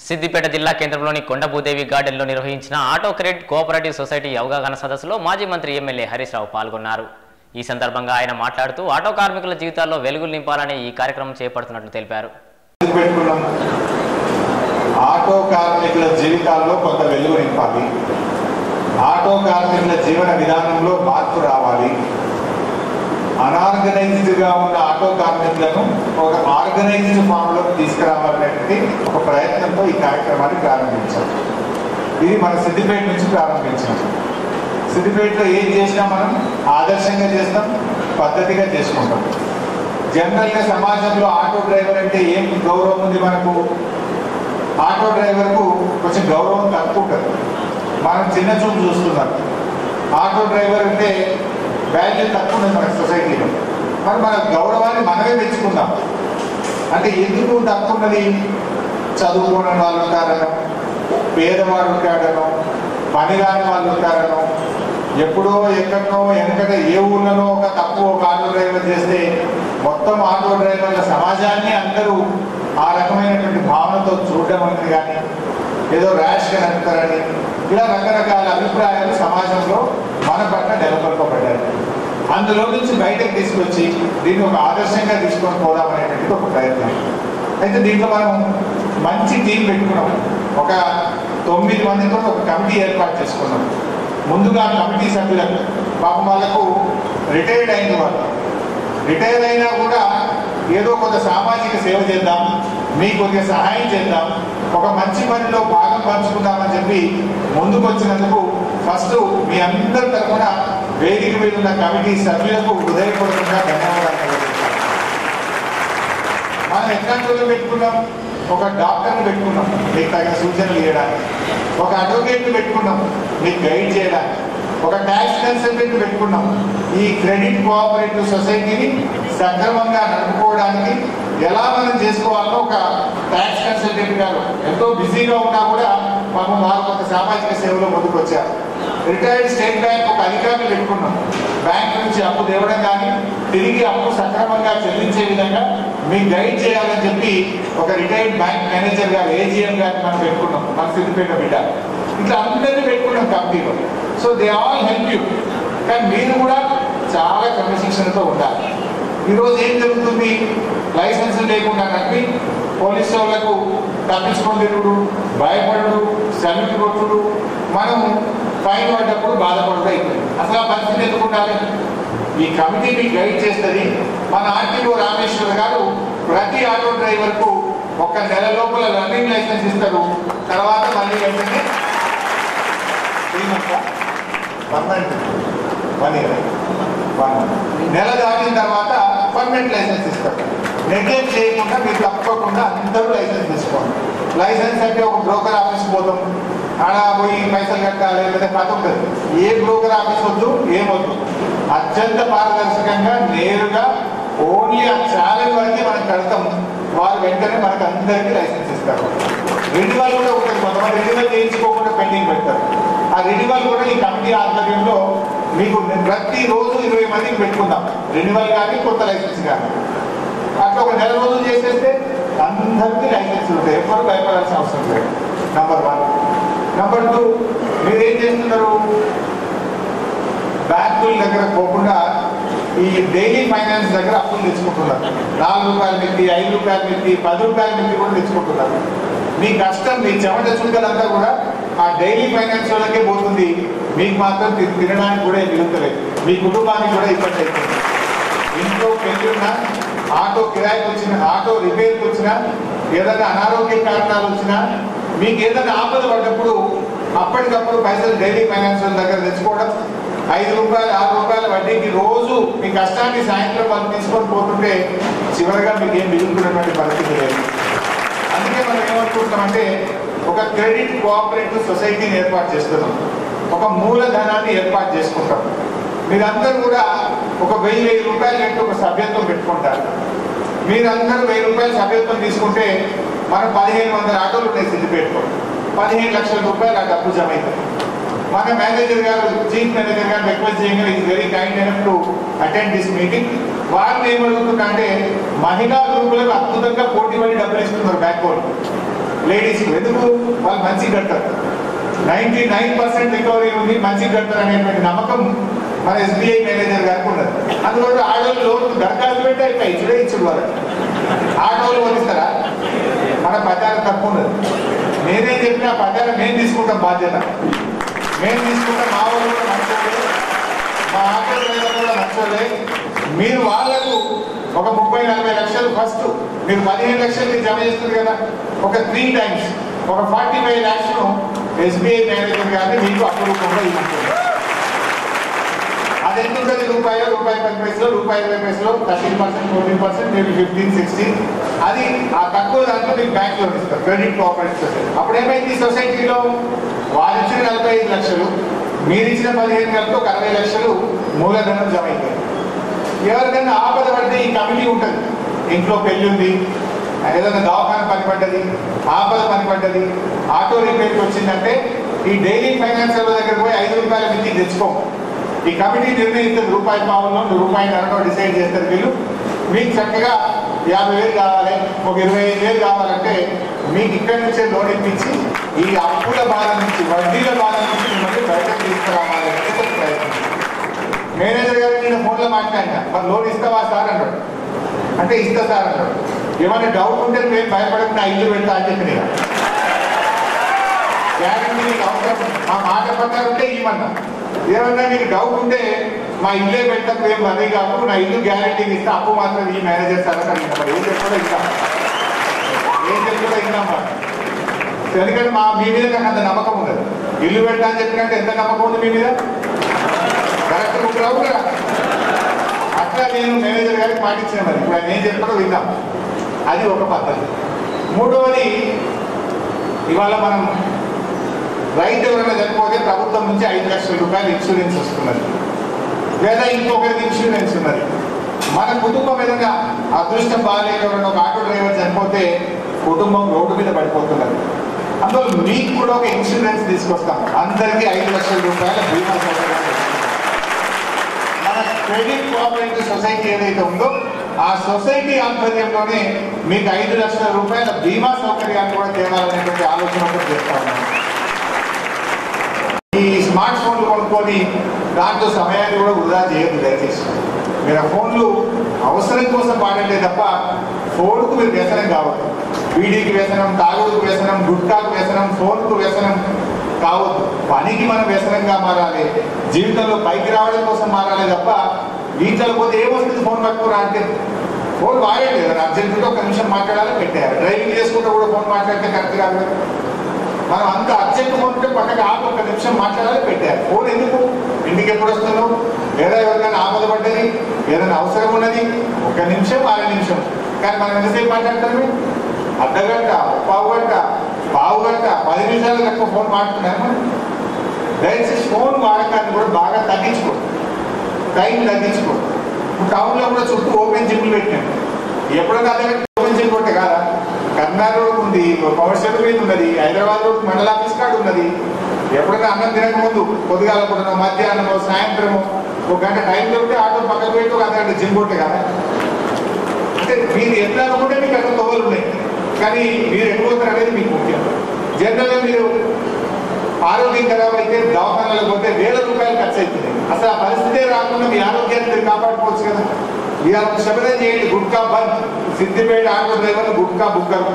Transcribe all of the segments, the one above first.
సిద్దిపేట జిల్లా కేంద్రంలోని కొండభూదేవి గార్డెన్లో నిర్వహించిన ఆటో క్రెడిట్ కోఆపరేటివ్ సొసైటీ అవగాహన సదస్సులో మాజీ మంత్రి ఎమ్మెల్యే హరీష్ రావు పాల్గొన్నారు ఈ సందర్భంగా ఆయన మాట్లాడుతూ ఆటో కార్మికుల జీవితాల్లో వెలుగులు నింపాలని ఈ కార్యక్రమం చేపడుతున్నట్లు తెలిపారు పెట్టుకున్నాం ఆటో కార్మికుల జీవితాల్లో కొంత వెలుగు నింపాలి ఆటో కార్మికుల జీవన విధానంలో మార్పు రావాలి అనార్గనైజ్డ్ గా ఉన్న ఆటో కార్మికులను ఒక ఆర్గనైజ్డ్ ఫామ్ లోకి తీసుకురావాలనేది ఒక ప్రయత్నంతో ఈ కార్యక్రమాన్ని ప్రారంభించాం ఇది మన సిద్దిపేట నుంచి ప్రారంభించాం సిద్దిపేటలో ఏం చేసినా మనం ఆదర్శంగా చేస్తాం పద్ధతిగా చేసుకుంటాం జనరల్గా సమాజంలో ఆటో డ్రైవర్ అంటే ఏం గౌరవం ఉంది మనకు ఆటో డ్రైవర్కు కొంచెం గౌరవం తక్కువ ఉంటుంది మనం చిన్న చూపు చూస్తున్నాం ఆటో డ్రైవర్ అంటే వాల్యూ తక్కువ ఉంది మన సొసైటీలో మరి మన గౌరవాన్ని మనమే పెంచుకుందాం అంటే ఎందుకు తక్కువ ఉన్నది చదువుకోని వాళ్ళు ఉంటారనో పేదవాడు ఉంటాడనో పని రాని వాళ్ళు ఉంటారనో ఎప్పుడో ఎక్కడనో వెనకట ఏ ఊర్లలో ఒక తక్కువ ఒక ఆటో డ్రైవర్ చేస్తే మొత్తం ఆటో డ్రైవర్ల సమాజాన్ని అందరూ ఆ రకమైనటువంటి భావనతో చూడడం అనేది కానీ ఏదో ర్యాష్గా నడుపుతారని ఇలా రకరకాల అభిప్రాయాలు సమాజంలో మన పట్ల నెలకొల్పబడ్డాయి అందులో నుంచి బయటకు తీసుకొచ్చి దీన్ని ఒక ఆదర్శంగా తీసుకొని పోదాం అనేటువంటిది ఒక ప్రయత్నం అయితే దీంట్లో మనం మంచి టీం పెట్టుకున్నాం ఒక తొమ్మిది మందితో ఒక కమిటీ ఏర్పాటు చేసుకున్నాం ముందుగా కమిటీ సభ్యులకు పాపం వాళ్ళకు రిటైర్డ్ అయిన వాళ్ళు రిటైర్ అయినా కూడా ఏదో కొంత సామాజిక సేవ చేద్దాం మీకు కొద్దిగా సహాయం చేద్దాం ఒక మంచి పనిలో భాగం పంచుకుందామని చెప్పి ముందుకు వచ్చినందుకు ఫస్ట్ మీ అందరి తరఫున వేదిక మీద ఉన్న కమిటీ సభ్యులకు హృదయపూర్వకంగా ధన్యవాదాలు తెలియజేస్తాను. మనం ఎట్లాంటి వాళ్ళు పెట్టుకున్నాం ఒక డాక్టర్ని పెట్టుకున్నాం మీకు తగిన సూచనలు ఇవ్వడానికి ఒక అడ్వకేట్ని పెట్టుకున్నాం మీకు గైడ్ చేయడానికి ఒక ట్యాక్స్ కన్సల్టెంట్ పెట్టుకున్నాం ఈ క్రెడిట్ కోఆపరేటివ్ సొసైటీని సక్రమంగా నడుపుకోవడానికి ఎలా మనం చేసుకోవాలో ఒక ట్యాక్స్ కన్సల్టెంట్ గారు ఎంతో బిజీగా ఉన్నా కూడా మనం వారు కొంత సామాజిక సేవలో ముందుకు వచ్చారు రిటైర్డ్ స్టేట్ బ్యాంక్ ఒక అధికారిని పెట్టుకున్నాం బ్యాంక్ నుంచి అప్పు తేవడం కానీ తిరిగి అప్పు సక్రమంగా చెల్లించే విధంగా మీకు గైడ్ చేయాలని చెప్పి ఒక రిటైర్డ్ బ్యాంక్ మేనేజర్ గారు ఏజీఎం గారిని మనం పెట్టుకున్నాం మన సిద్దిపేట బిడ్డ ఇట్లా అందరినీ పెట్టుకున్నాం కంపెనీలో so they all help you కానీ మీరు కూడా చాలా క్రమశిక్షణతో ఉండాలి ఈరోజు ఏం జరుగుతుంది లైసెన్స్ లేకుండా నడిపి పోలీసు వాళ్ళకు తప్పించుకొని తిరుగుడు భయపడుడు సల్యూట్ కొట్టుడు మనం ఫైన్ పడ్డప్పుడు బాధపడుతూ అయిపోయింది అసలు ఆ పరిస్థితి ఎందుకు ఉండాలి ఈ కమిటీ మీకు గైడ్ చేస్తుంది మన ఆర్టీఓ రామేశ్వర్ గారు ప్రతి ఆటో డ్రైవర్కు ఒక నెల లోపల రన్నింగ్ లైసెన్స్ ఇస్తారు తర్వాత మళ్ళీ వెంటనే three months one month one year one నెల దాటిన తర్వాత పర్మనెంట్ లైసెన్స్ ఇస్తారు నెగ్లెక్ట్ చేయకుండా మీరు తప్పకుండా అందరూ లైసెన్స్ తీసుకోండి లైసెన్స్ అంటే ఒక బ్రోకర్ ఆఫీస్ పోతాం ఆడ పోయి పైసలు కట్టాలి లేదా కథ ఉంటుంది ఏ బ్రోకర్ ఆఫీస్ వద్దు ఏమొద్దు అత్యంత పారదర్శకంగా నేరుగా ఓన్లీ ఆ ఛాలెంజ్ వరకే మనం కడతాం వారు వెంటనే మనకు అందరికీ లైసెన్స్ ఇస్తారు రెన్యువల్ కూడా ఉంటుంది కొంతమంది రెన్యువల్ చేయించుకోకుండా పెండింగ్ పెడతారు ఆ రెన్యువల్ కూడా ఈ కమిటీ ఆధ్వర్యంలో మీకు ప్రతిరోజు ఇరవై మందికి పెట్టుకుందాం రెన్యువల్ కానీ కొత్త లైసెన్స్ కానీ అట్లా ఒక నెల రోజులు చేసేస్తే అందరికీ లైసెన్స్ ఉంటాయి ఎవరు భయపడాల్సిన అవసరం లేదు నంబర్ వన్ నంబర్ టూ మీరు ఏం చేస్తున్నారు బ్యాంకుల దగ్గర పోకుండా ఈ డైలీ ఫైనాన్స్ దగ్గర అప్పులు తెచ్చుకుంటున్నారు నాలుగు రూపాయల మిత్తి ఐదు రూపాయల మిత్తి పది రూపాయల మిత్తి కూడా తెచ్చుకుంటున్నారు మీ కష్టం మీ చెమట చుక్కలంతా కూడా ఆ డైలీ ఫైనాన్స్ వాళ్ళకే పోతుంది మీకు మాత్రం తి- తినడానికి కూడా ఏం మిగులుతలేదు మీ కుటుంబానికి కూడా ఇబ్బంది అవుతుంది ఇంట్లో పెళ్ళున్నా ఆటో కిరాయికి వచ్చిన ఆటో రిపేర్కి వచ్చినా ఏదైనా అనారోగ్య కారణాలు వచ్చినా మీకు ఏదైనా ఆపద పడ్డప్పుడు అప్పటికప్పుడు పైసలు డైలీ ఫైనాన్స్ వాళ్ళ దగ్గర తెచ్చుకోవడం ఐదు రూపాయలు ఆరు రూపాయల వడ్డీకి రోజు మీ కష్టాన్ని సాయంత్రం వాళ్ళు తీసుకొని పోతుంటే చివరిగా మీకు ఏం మిగులుతున్నటువంటి పరిస్థితి లేదు అందుకే మనం ఏమనుకుంటున్నామంటే ఒక క్రెడిట్ కోఆపరేటివ్ సొసైటీని ఏర్పాటు చేస్తున్నాం ఒక మూలధనాన్ని ఏర్పాటు చేసుకుంటాం మీరందరూ కూడా ఒక వెయ్యి వెయ్యి రూపాయలు పెట్టి ఒక సభ్యత్వం పెట్టుకుంటారు మీరందరూ వెయ్యి రూపాయలు సభ్యత్వం తీసుకుంటే మనం పదిహేను వందల ఆటోలు ఉన్నాయి సిద్దిపేటలో పదిహేను లక్షల రూపాయలు ఆ డబ్బు జమ అవుతుంది మన మేనేజర్ గారు చీఫ్ మేనేజర్ గారు రిక్వెస్ట్ చేయగా is very kind enough to attend this meeting వారిని ఏమడుగుతున్నా అంటే మహిళా గ్రూపులకు అద్భుతంగా పోటీ పడి డబ్బులు ఇస్తున్నారు బ్యాంక్ వాళ్ళు లేడీస్ ఎందుకు వాళ్ళు మంచిగా కడతారు నైన్టీ నైన్ పర్సెంట్ రికవరీ ఉంది మంచిగా కడతారు అనేటువంటి నమ్మకం మన ఎస్బీఐ మేనేజర్ గారికి ఉన్నది అందులో ఆడవాళ్ళు లోన్ దరఖాస్తు పెట్టి అయిపోయి ఇచ్చుడే ఇచ్చుడు వాళ్ళకి ఆడవాళ్ళు వదిలిస్తారా మన పదాలు తక్కువ ఉన్నది నేనేం చెప్పినా పదాలు మేము తీసుకుంటాం బాధ్యత మేము తీసుకుంటాం మా వాళ్ళు కూడా మంచోళ్ళే మా ఆటో డ్రైవర్ కూడా మంచోళ్ళే మీరు వాళ్ళకు ఒక ముప్పై నలభై లక్షలు ఫస్ట్ మీరు పదిహేను లక్షలు మీరు జమ చేస్తుంది కదా ఒక త్రీ టైమ్స్ ఒక ఫార్టీ ఫైవ్ ల్యాక్స్ ను ఎస్బీఐ మేనేజర్ గారిని మీకు అప్రూపంగా ఇవ్వండి అది ఎంత ఉంటుంది రూపాయి రూపాయి పది పైసలు రూపాయి ఇరవై పైసలు thirteen percent fourteen percent maybe fifteen sixteen అది ఆ తక్కువ దాంట్లో మీకు బ్యాంక్ లోన్ ఇస్తారు క్రెడిట్ కోఆపరేటివ్ సొసైటీ అప్పుడు ఏమైంది ఈ సొసైటీలో వాళ్ళు ఇచ్చిన నలభై ఐదు లక్షలు మీరు ఇచ్చిన పదిహేను కలిపి ఒక అరవై లక్షలు మూలధనం జమ అయిపోయింది ఎవరికైనా ఆపద పడితే ఈ కమిటీ ఉంటుంది ఇంట్లో పెళ్లి ఉంది ఏదైనా దవాఖాన పని పడ్డది ఆపద పని పడ్డది ఆటో రిపేర్కి వచ్చిందంటే ఈ డైలీ ఫైనాన్షియల్ దగ్గర పోయి ఐదు రూపాయల నుంచి తెచ్చుకోం ఈ కమిటీ నిర్ణయిస్తుంది రూపాయి పావులో రూపాయి నరనో డిసైడ్ చేస్తారు వీళ్ళు మీకు చక్కగా యాభై వేలు కావాలి ఒక ఇరవై ఐదు వేలు కావాలంటే మీకు ఇక్కడి నుంచే లోన్ ఇప్పించి ఈ అప్పుల బాధ నుంచి వడ్డీల బాధ నుంచి మిమ్మల్ని బయటకు తీసుకురావాలి అనేది ఒక ప్రయత్నం మేనేజర్ గారు నేను ఫోన్లో మాట్లాడినా మరి లోన్ ఇస్తావా సార్ అన్నాడు అంటే ఇస్తా సార్ అన్నాడు ఏమైనా డౌట్ ఉంటే మేము భయపడకుండా ఇల్లు పెడతా అని చెప్పి నేను గ్యారంటీ నీకు అవసరం మా మాట ప్రకారం ఉంటే ఇవ్వమన్నా ఏమన్నా నీకు డౌట్ ఉంటే మా ఇల్లే పెట్టకు ఏం అదే కాదు నా ఇల్లు గ్యారంటీ ఇస్తా అప్పు మాత్రం ఈ మేనేజర్ సార్ అని అడిగిన మరి ఏం చెప్పాడో ఇద్దాం ఏం చెప్పాడో ఇద్దాం మరి ఎందుకంటే మా మీ మీద నాకు అంత నమ్మకం ఉండదు ఇల్లు పెట్టా అని చెప్పినట్టు ఎంత నమ్మకం ఉంది మీ మీద కరెక్ట్ బుక్ రావు కదా అట్లా నేను మేనేజర్ గారికి పాటించిన మరి ఇప్పుడు ఆయన ఏం చెప్పాడో విందాం అది ఒక పద్ధతి మూడవది ఇవాళ మనం రైతు ఎవరైనా చనిపోతే ప్రభుత్వం నుంచి ఐదు లక్షల రూపాయలు ఇన్సూరెన్స్ వస్తున్నది లేదా ఇంకొకరికి ఇన్సూరెన్స్ ఉన్నది మన కుటుంబం ఏదైనా అదృష్టం బాగాలేక ఎవరైనా ఒక ఆటో డ్రైవర్ చనిపోతే కుటుంబం రోడ్డు మీద పడిపోతున్నది అందులో మీకు కూడా ఒక ఇన్సూరెన్స్ తీసుకొస్తాం అందరికీ ఐదు లక్షల రూపాయల బీమా సౌకర్యం మన క్రెడిట్ కోఆపరేటివ్ సొసైటీ ఏదైతే ఉందో ఆ సొసైటీ ఆధ్వర్యంలోనే మీకు ఐదు లక్షల రూపాయల బీమా సౌకర్యాన్ని కూడా తేవాలనేటువంటి ఆలోచన ఒకటి చేస్తా ఉన్నాం ఈ స్మార్ట్ ఫోన్లు కొనుక్కొని దాంట్లో సమయాన్ని కూడా వృధా చేయదు దయచేసి మీరు ఆ ఫోన్లు అవసరం కోసం వాడండి తప్ప ఫోన్కు మీరు వ్యసనం కావద్దు బీడీకి వ్యసనం తాగుడుకు వ్యసనం గుట్కాకు వ్యసనం ఫోన్కు వ్యసనం కావద్దు పనికి మనం వ్యసనంగా మారాలి జీవితంలో పైకి రావడం కోసం మారాలి తప్ప ఇంట్లో పోతే ఏమొస్తుంది ఫోన్ పట్టుకురా అంటే ఫోన్ వాడండి కదా అర్జెంటుగా ఒక నిమిషం మాట్లాడాలి పెట్టారు డ్రైవింగ్ చేసుకుంటూ కూడా ఫోన్ మాట్లాడితే కరెక్ట్ కాదు కదా మనం అంత అర్జెంట్ ఉంటే పక్కకి ఆపి ఒక నిమిషం మాట్లాడాలి పెట్టారు ఫోన్ ఎందుకు ఇంటికి ఎప్పుడు వస్తున్నావు లేదా ఎవరికైనా ఆపద పడ్డది ఏదైనా అవసరం ఉన్నది ఒక నిమిషం అర నిమిషం కానీ మనం ఎంతసేపు మాట్లాడతాము అర్ధగంట పావు గంట పావు గంట పది నిమిషాలు తక్కువ ఫోన్ మాట్లాడుతున్నాము దయచేసి ఫోన్ వాడకాన్ని కూడా బాగా తగ్గించుకోండి టైం తగ్గించుకోండి ఇప్పుడు టౌన్లో కూడా చుట్టూ ఓపెన్ జిమ్లు పెట్టాను ఎప్పుడైనా అదే ఓపెన్ జిమ్ కొట్టే కాదా కర్నార్ రోడ్ ఉంది పవర్ సెంటర్ మీద ఉన్నది హైదరాబాద్ రోడ్ మండల ఆఫీస్ కార్డు ఉన్నది ఎప్పుడైనా అన్నం తినక ముందు పొద్దుగాల పూటనో మధ్యాహ్నమో సాయంత్రమో ఒక గంట టైం దొరికితే ఆటో పక్కకు పెట్టి ఒక అర్ధగంట జిమ్ కొట్టే కదా అంటే మీరు ఎట్లా అనుకుంటే మీకు అక్కడ తొవ్వలు ఉన్నాయి కానీ మీరు ఎడిపోతారు అనేది మీకు ముఖ్యం జనరల్గా మీరు ఆరోగ్యం ఖరాబ్ అయితే దవాఖానాలకు పోతే వేల రూపాయలు ఖర్చు అవుతుంది అసలు ఆ పరిస్థితే రాకుండా మీ ఆరోగ్యాన్ని మీరు కాపాడుకోవచ్చు కదా ఇవాళ ఒక శబదం చేయండి గుట్కా బంద్ సిద్దిపేట ఆటో డ్రైవర్లు గుట్కా బుక్కరు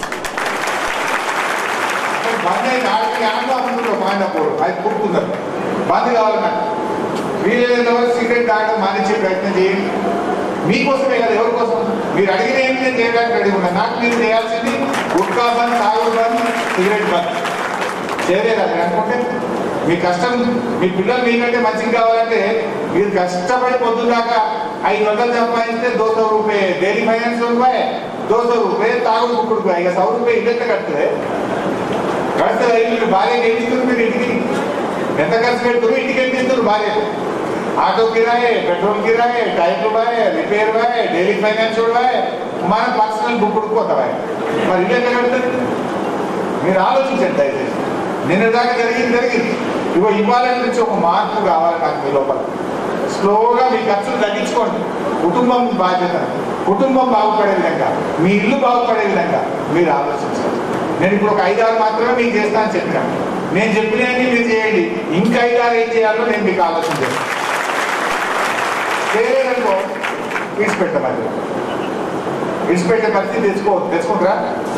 బంద్ అయితే ఆడికి ఆటో అమ్ముతుండ్రు మాండపూర్ అది పుట్టుకున్నారు బంద్ కావాలి నాకు వీలైనంత వరకు సిగరెట్ తాగడం మానేసే ప్రయత్నం చేయండి మీకోసమే కదా ఎవరి కోసం మీరు అడిగిన ఏమి నేను చేయడానికి రెడీ ఉన్నా నాకు మీరు చేయాల్సింది గుట్కా బంద్ తాగుడు బంద్ సిగరెట్ బంద్ చేయలేదా మీరు అనుకుంటే మీ కష్టం మీ పిల్లలు మీకంటే మంచిగా కావాలంటే మీరు కష్టపడి పొద్దుదాకా ఐదు వందలు సంపాదిస్తే దో సौ రూపాయ డైలీ ఫైనాన్స్ రూపాయ దో సौ రూపాయ తాగుడు కుక్కుడు రూపాయ ఇక సౌ రూపాయ ఇల్లు ఎంత కడుతుంది కడితే ఇల్లు భార్య ఏమిస్తుంది మీరు ఇంటికి ఎంత ఖర్చు పెడుతున్నారు ఇంటికి ఎంత ఇస్తారు భార్య ఆటో కిరాయే పెట్రోల్ కిరాయే టైర్లు బాయ్ రిపేర్ బాయ్ డైలీ ఫైనాన్స్ బాయ్ మన పర్సనల్ బుక్ ఉడుకుపోతావా మరి ఇల్లు ఎంత కడుతుంది మీరు ఆలోచించండి దయచేసి నిన్న దాకా జరిగింది జరిగింది ఇగో ఇవాళ నుంచి ఒక మార్పు కావాలి నాకు మీ లోపల స్లోగా మీ ఖర్చులు తగ్గించుకోండి కుటుంబం బాధ్యత కుటుంబం బాగుపడే విధంగా మీ ఇల్లు బాగుపడే విధంగా మీరు ఆలోచించండి నేను ఇప్పుడు ఒక ఐదారు మాత్రమే మీకు చేస్తానని చెప్పాను నేను చెప్పినవన్నీ మీరు చేయండి ఇంకా ఐదారు ఏం చేయాలో నేను మీకు ఆలోచన చేస్తాను చేయలేదనుకో విడిచిపెట్టమని విడిచిపెట్టే పరిస్థితి తెచ్చుకో తెచ్చుకుంటారా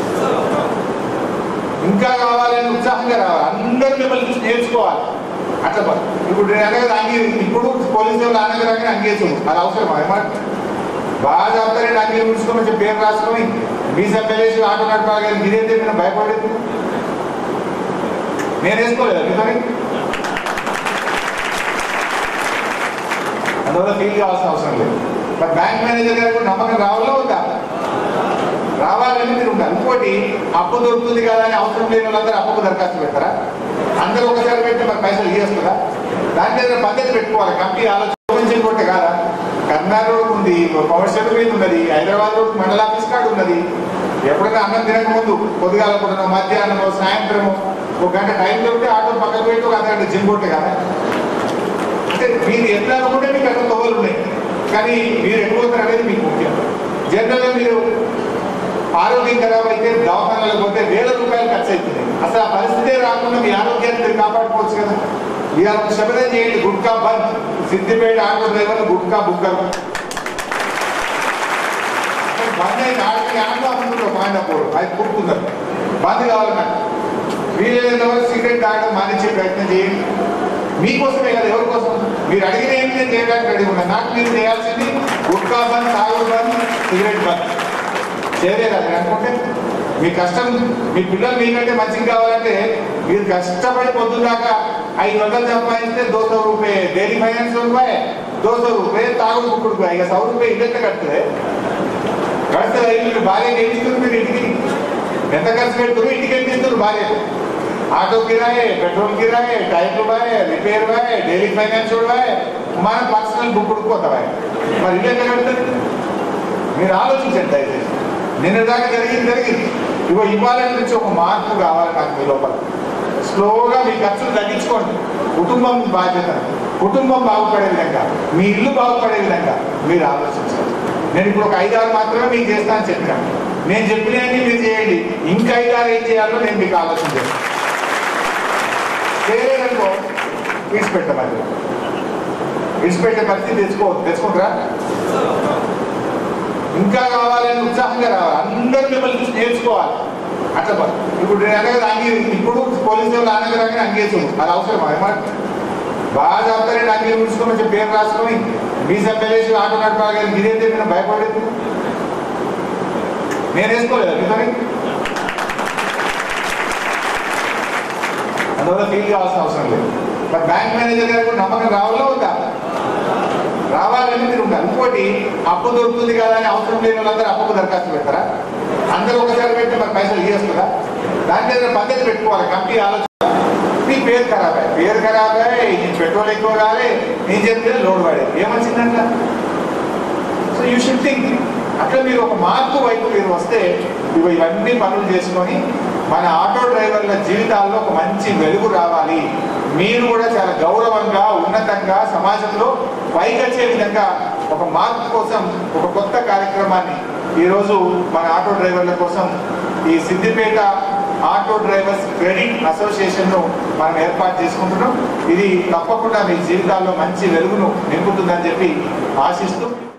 ఇంకా కావాలని ఉత్సాహంగా రావాలి అందరూ మిమ్మల్ని చూసి నేర్చుకోవాలి అట్లా పని. ఇప్పుడు నేను అనగా అంగీ ఇప్పుడు పోలీసు వాళ్ళు అనగరాగానే అంగేసు అది అవసరం ఏమాట బాగా చెప్తారండి అంగీ ముడుచుకొని వచ్చి పేరు రాసుకొని మీ సభ్యులేసి ఆటో నడపాలి కానీ ఇదేంటి మీరు భయపడేది నేను వేసుకోలేదు మీతోని అందువల్ల ఫీల్ కావాల్సిన అవసరం లేదు మరి బ్యాంక్ మేనేజర్ గారికి కూడా నమ్మకం రావాలో వద్దా రావాలని మీరు ఉండాలి ఇంకోటి అప్పు దొరుకుతుంది కదా అని అవసరం లేని వాళ్ళందరూ అప్పుకు దరఖాస్తు పెడతారా అందరూ ఒకసారి పెడితే మరి పైసలు ఇవ్వస్తుందా దాని మీద పద్ధతి పెట్టుకోవాలి కంపెనీ ఆలోచన కొట్టే కాదా కర్నాటక రోడ్ ఉంది కమర్షియల్ మీద ఉన్నది హైదరాబాద్ రోడ్ మండల ఆఫీస్ కార్డు ఉన్నది ఎప్పుడైనా అన్నం తినక ముందు పొద్దుగాల పూట మధ్యాహ్నం సాయంత్రము ఒక గంట టైం దొరికితే ఆటో పక్కకు పెట్టి ఒక అర్ధగంట జిమ్ కొట్టే కదా అంటే మీరు ఎట్లా అనుకుంటే మీకు అక్కడ తొవ్వలు ఉన్నాయి కానీ మీరు ఎట్టుపోతారు అనేది మీకు ముఖ్యం జనరల్గా మీరు ఆరోగ్యం ఖరాబ్ అయితే దవాఖానాలకు పోతే వేల రూపాయలు ఖర్చు అవుతుంది అసలు ఆ పరిస్థితే రాకుండా మీ ఆరోగ్యాన్ని మీరు కాపాడుకోవచ్చు కదా ఇవాళ ఒక శబరం చేయండి గుట్కా బంద్ సిద్దిపేట ఆటో డ్రైవర్లు గుట్కా బుక్కరు బంద్ అయితే ఆటోకి ఆటో అమ్ముతుంటారు పాండపూర్ అది పుట్టుకుంటారు బంద్ కావాలి నాకు వీలైనంత వరకు సిగరెట్ తాగడం మానించే ప్రయత్నం చేయండి మీకోసమే కదా ఎవరి కోసం మీరు అడిగిన ఏమి నేను చేయడానికి రెడీ ఉన్నాను నాకు మీరు చేయాల్సింది గుట్కా బంద్ తాగుడు బంద్ సిగరెట్ బంద్ చేయలేదా మీరు అనుకుంటే మీ కష్టం మీ పిల్లలు మీకంటే మంచిగా కావాలంటే మీరు కష్టపడి పొద్దుదాకా ఐదు వందలు సంపాదిస్తే దో సौ రూపాయ డైలీ ఫైనాన్స్ రూపాయ దో సौ రూపాయ తాగుడు కుక్కుడు రూపాయ ఇక సౌ రూపాయ ఇల్లు ఎంత కడుతుంది కడితే ఇల్లు భార్య ఏమిస్తుంది మీరు ఇంటికి ఎంత ఖర్చు పెడుతున్నారు ఇంటికి ఎంత ఇస్తున్నారు భార్య ఆటో కిరాయే పెట్రోల్ కిరాయే టైర్లు బాయ్ రిపేర్ బాయ్ డైలీ ఫైనాన్స్ బాయ్ మన పర్సనల్ బుక్ ఉడుకుపోతావా మరి ఇల్లు ఎంత కడుతుంది మీరు ఆలోచించండి దయచేసి నిన్న దాకా జరిగింది జరిగింది ఇగో ఇవాళ నుంచి ఒక మార్పు కావాలి నాకు మీ లోపల స్లోగా మీ ఖర్చులు తగ్గించుకోండి కుటుంబం బాధ్యత కుటుంబం బాగుపడే విధంగా మీ ఇల్లు బాగుపడే విధంగా మీరు ఆలోచించండి నేను ఇప్పుడు ఒక ఐదారు మాత్రమే మీకు చేస్తానని చెప్పాను నేను చెప్పినవన్నీ మీరు చేయండి ఇంకా ఐదారు ఏం చేయాలో నేను మీకు ఆలోచన చేస్తాను చేయలేదనుకో విడిచిపెట్టమని విడిచిపెట్టే పరిస్థితి తెచ్చుకో తెచ్చుకుంటారా ఇంకా కావాలని ఉత్సాహంగా రావాలి అందరూ మిమ్మల్ని చూసి నేర్చుకోవాలి అట్లా పని. ఇప్పుడు నేను అనగా అంగీ ఇప్పుడు పోలీసు వాళ్ళు అనగరాగానే అంగేసు అది అవసరం ఏమాట బాగా చెప్తారండి అంగీ ముడుచుకొని వచ్చి పేరు రాసుకొని మీ సభ్యులేసి ఆటో నడపాలి కానీ ఇదేంటి మీరు భయపడేది నేను వేసుకోలేదు మీతోని అందువల్ల ఫీల్ కావాల్సిన అవసరం లేదు మరి బ్యాంక్ మేనేజర్ గారికి కూడా నమ్మకం రావాలో వద్దా రావాలని మీరు ఉండాలి ఇంకోటి అప్పు దొరుకుతుంది కదా అని అవసరం లేని వాళ్ళందరూ అప్పుకు దరఖాస్తు పెడతారా అందరూ ఒకసారి పెడితే మరి పైసలు ఇవ్వస్తుందా దాని మీద పద్ధతి పెట్టుకోవాలి కంపెనీ ఆలోచన మీ పేరు ఖరాబ్ అయ్యి పేరు ఖరాబ్ అయ్యి ఇంజిన్ పెట్రోల్ ఎక్కువ కావాలి ఇంజిన్ మీద లోడ్ పడేది ఏమొచ్చిందంట సో యూ షుడ్ థింక్ అట్లా మీరు ఒక మార్పు వైపు మీరు వస్తే ఇవి ఇవన్నీ పనులు చేసుకొని మన ఆటో డ్రైవర్ల జీవితాల్లో ఒక మంచి వెలుగు రావాలి మీరు కూడా చాలా గౌరవంగా ఉన్నతంగా సమాజంలో పైకి వచ్చే విధంగా ఒక మార్పు కోసం ఒక కొత్త కార్యక్రమాన్ని ఈరోజు మన ఆటో డ్రైవర్ల కోసం ఈ Siddipet auto drivers credit association ను మనం ఏర్పాటు చేసుకుంటున్నాం ఇది తప్పకుండా మీ జీవితాల్లో మంచి వెలుగును నింపుతుందని చెప్పి ఆశిస్తూ